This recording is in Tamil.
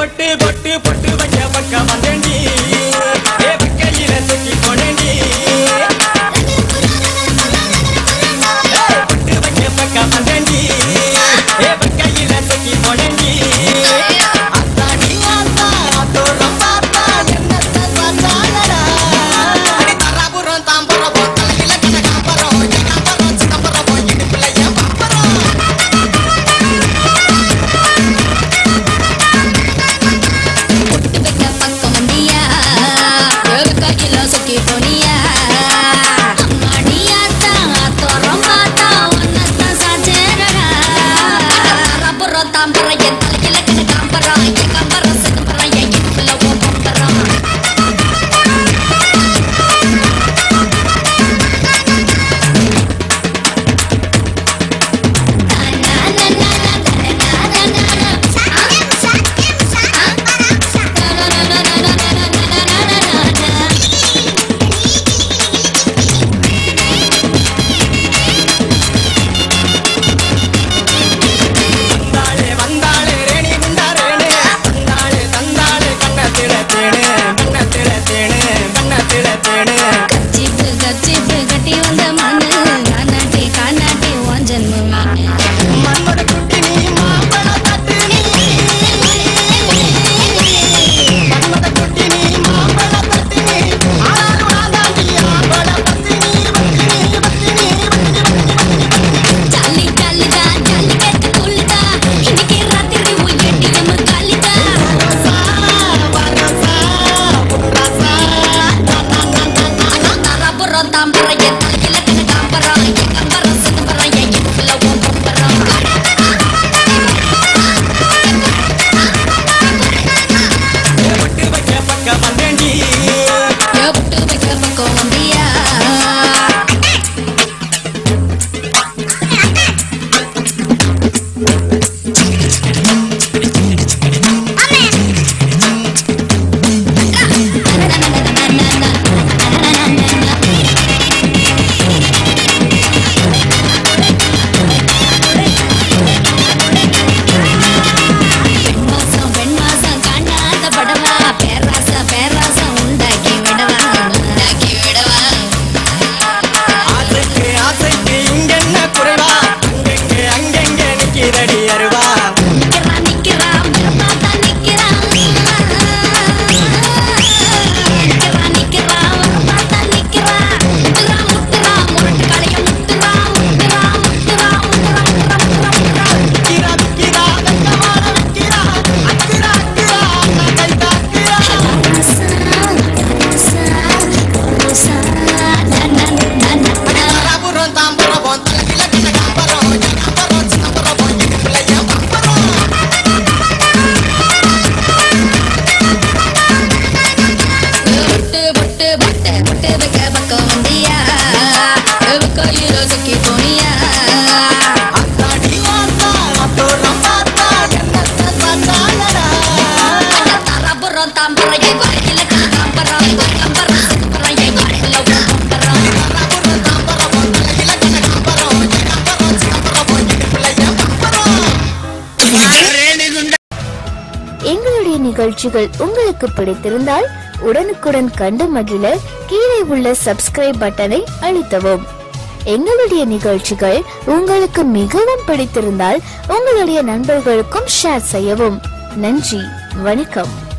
பொட்டு பொட்டு பொட்டு வைக்க பக்கம் வந்தேண்டி ஏ பக்கையில தூக்கி போனேண்டி பொட்டு வைக்க பக்கம் வந்தேண்டி ஏ பக்கையில தூக்கி போனேண்டி அத்தாடி ஆத்தா ஆத்தோரம் பார்த்தா என்னத்த பார்த்தாலடா அடி தராபுரம் தாம்பரம் தலையில கனகாம்பரம் ஏகாம்பரம் சிதம்பரம் இடுப்புல ஏன் பாம்பரம் பொட்டு வைக்க பக்கம் வந்தியா எதுக்கா கிலோ சுக்கி போனியா அம்மாடியாத்தா தோறம் பார்த்தா ஒன்னத்தான் சாச்சேரடா ரப்பரம் தாம்பரம் என் தலையில கனகாம்பரம் ஏகாம்பரம் சிதம்பரம் என் இடுப்புல ஓ பம்பரம் வந்தாளே வந்தாளே ரேணி குண்டா ரேணு வந்தாளே தந்தாளே கண்ணத்தில தேனு கண்ணத்தில தேனு கண்ணத்தில தேனு கச்சிப்பு கச்சிப்பு கட்டி வந்த மண்ணு காணாட்டி காணாட்டி உன் ஜென்மம் மன்மத குட்டி நீ மாம்பழ தட்டு நீ மன்மத குட்டி நீ மாம்பழ தட்டு நீ ஆளாறு வாதாண்டி ஆம்பழ பத்து நீ பத்து நீ பத்து நீ ஜாலி ஜாலிதா ஜாலி கேட்டு குள்ளுதா இன்னைக்கு ராத்திரி உன் ஏடிஎம் காலிதா வரசா வரசா புரசா நரபுரம் தாம்பரம் என் தலையில கனகாம்பரம் ஏகாம்பரம் சிதம்பரம் என் இடுப்புல உன் பம்பரம் பொட்டு வைக்க பக்கம் வந்தேண்டி எட்டு வைக்க பக்கம் வந்தியா பெண்மாசம் பெண்மாசம் காணாத படவா பேராச பேராசம் உண்டாக்கி விடவா உண்டாக்கி விடவா ஆசைக்கு ஆசைக்கு இங்கென்ன குறைவா அங்கெங்கே அங்கெங்கே நிக்கிறடி அருவா நிக்கிறா நிக்கிறா மரபாத்தா நிக்கிறா நிக்கிறா நிக்கிறா மரபாத்தா நிக்கிறா முட்டுறா முட்டுறா முரட்டு கலைய முட்டுறா முட்டுறா முட்டுறா முட்டுறா முட்டுறா முட்டுறா விக்கிறா விக்கிறா வெக்கமான விக்கிறா அக்கிரா அக்கிரா கை தாக்கிறா தாராபுரம் தாம்பரம் தலையில கனகாம்பரம் ஏகாம்பரம் சிதம்பரம் இடுப்புல ஏன் பம்பரம் பொட்டு பொட்டு பொட்டு பொட்டு வைக்க பக்கம் வந்தியா கையில சுக்கி போனியா அத்தாடி ஆத்தா அத்தோரம் பார்த்தா என்னத்த பார்த்தாலடா தரபுரம் தாம்பரம் என் கையில கனகாம்பரம் ஏகாம்பரம் சிதம்பரம் என் இடுப்புல உன் பம்பரம் தாராபுரம் தாம்பரம் தலையில கனகாம்பரம் ஏகாம்பரம் சிதம்பரம் இடுப்புல ஏன் பம்பரம் எங்களுடைய நிகழ்ச்சிகள் உங்களுக்கு பிடித்திருந்தால் உடனுக்குடன் கண்டு மகிழ கீழே உள்ள சப்ஸ்கிரைப் பட்டனை அழுத்தவும் எங்களுடைய நிகழ்ச்சிகள் உங்களுக்கு மிகவும் பிடித்திருந்தால் உங்களுடைய நண்பர்களுக்கும் ஷேர் செய்யவும் நன்றி வணக்கம்